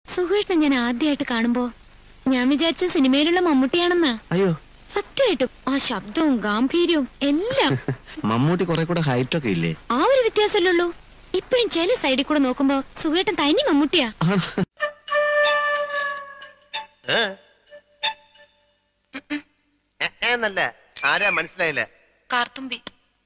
സുഖേട്ടനെ ഞാൻ ആദ്യമായിട്ട് കാണുമ്പോ ഞാൻ വിചാരിച്ച സിനിമയിലുള്ള മമ്മൂട്ടിയാണെന്നാ അയ്യോ സത്യമായിട്ടും ആ ശബ്ദവും ഗാംഭീര്യവും എല്ലാം മമ്മൂട്ടി കുറെ കൂടെ ഹൈറ്റ് ഒക്കെ ഇല്ലേ ആ ഒരു വ്യത്യാസമല്ലുള്ളൂ ഇപ്പോഴും ചില സൈഡിൽ കൂടെ നോക്കുമ്പോ സുഖേട്ടൻ തനി മമ്മൂട്ടിയാ ആണ് ഏ? എ, എന്നല്ല ആരാ മനസ്സിലായില്ല കാർത്തുമ്പി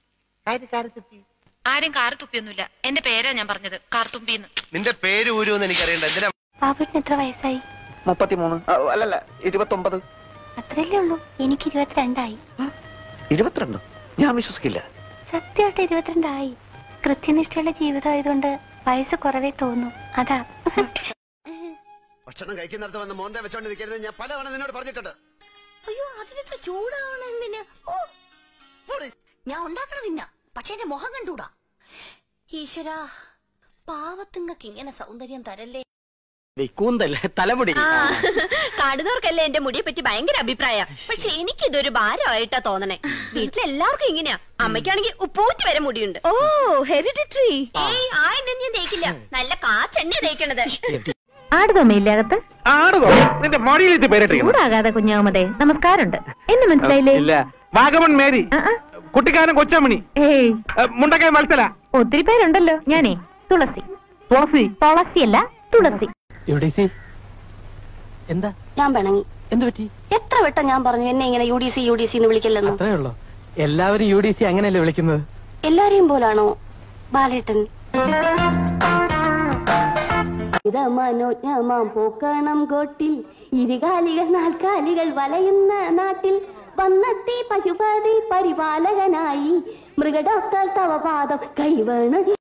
ആരും കാറ് തുപ്പിയൊന്നുമില്ല എന്റെ പേരാ ഞാൻ പറഞ്ഞത് കാർത്തുമ്പിന്ന് നിന്റെ പേര് ഊരുവെന്ന് എനിക്കറിയണ്ട എന്തിനാ ബാബുട്ടിന് എത്ര വയസ്സായി മുപ്പത്തിമൂന്ന് ആ, അല്ലല്ല ഇരുപത്തൊമ്പത് അത്രയല്ലേ ഉള്ളൂ എനിക്ക് ഇരുപത്തിരണ്ടായി ഇരുപത്തിരണ്ട് ഞാൻ വിശ്വസിക്കില്ല സത്യമായിട്ട് ഇരുപത്തിരണ്ടായി കൃത്യനിഷ്ഠയുള്ള ജീവിതം ആയതുകൊണ്ട് വയസ്സ് കുറവേ തോന്നും അതാ ഭക്ഷണം കഴിക്കുന്നിടത്ത് വന്ന് മോന്ത വെച്ചോണ്ട് നിൽക്കരുത് ഞാൻ പലവണ നിന്നോട് പറഞ്ഞിട്ടുണ്ട് അയ്യോ അതിനെത്ര ചൂടാവണം എന്തിന് ഓ ഞാൻ ഉണ്ടാക്കണം തിന്ന പക്ഷെ എന്റെ മുഖം കണ്ടൂടാ ഈശ്വരാ പാവത്തുങ്ങക്ക് ഇങ്ങനെ സൗന്ദര്യം തരല്ലേ കൂന്തൽ തലമുടി കാണുന്നവർക്കല്ലേ എന്റെ മുടിയെ പറ്റി ഭയങ്കര അഭിപ്രായ പക്ഷെ എനിക്ക് ഇതൊരു ഭാരമായിട്ടാ തോന്നണേ വീട്ടിലെല്ലാവർക്കും ഇങ്ങനെയാ അമ്മയ്ക്കാണെങ്കിൽ ഉപ്പൂറ്റി വരെ മുടിയുണ്ട് ഓ ഹെറിഡിറ്ററി ഏയ് ആ എണ്ണ ഞാൻ തേക്കില്ല നല്ല കാച്ചെണ്ണ തേക്കണത് ആടുതോമയില്ലകത്ത് നിന്റെ മടിയിലെത്തി പേരിട്ടിരിക്കുന്നു ചൂടാകാതെ കുഞ്ഞാമതേ നമസ്കാരമുണ്ട് എന്നെ മനസ്സിലായില്ലേ ഇല്ല വാഗമൺ മേരി ആ, ആ. കുട്ടിക്കാരൻ കൊച്ചമണി ഏയ് മുണ്ടക്കൈ മത്സല ഒത്തിരി പേരുണ്ടല്ലോ ഞാനേ തുളസി തുളസി തുളസിയല്ല തുളസി എന്താ ഞാൻ പിണങ്ങി എന്ത് പറ്റി എത്ര വട്ടം ഞാൻ പറഞ്ഞു എന്നെ ഇങ്ങനെ U D C U D C എന്ന് വിളിക്കില്ലെന്ന് അത്രേ ഉള്ളൂ എല്ലാവരും യു ഡി സി അങ്ങനെയല്ലേ വിളിക്കുന്നത് എല്ലാരെയും പോലാണോ ബാലേട്ടൻ മനോജ്ഞമാം പൂക്കണം കോട്ടിൽ ഇരുകാലികൾ നാൽക്കാലികൾ വലയുന്ന നാട്ടിൽ വന്നെത്തി പശുപതി പരിപാലകനായി മൃഗഡോക്ടർ തവപാദം കൈവേണ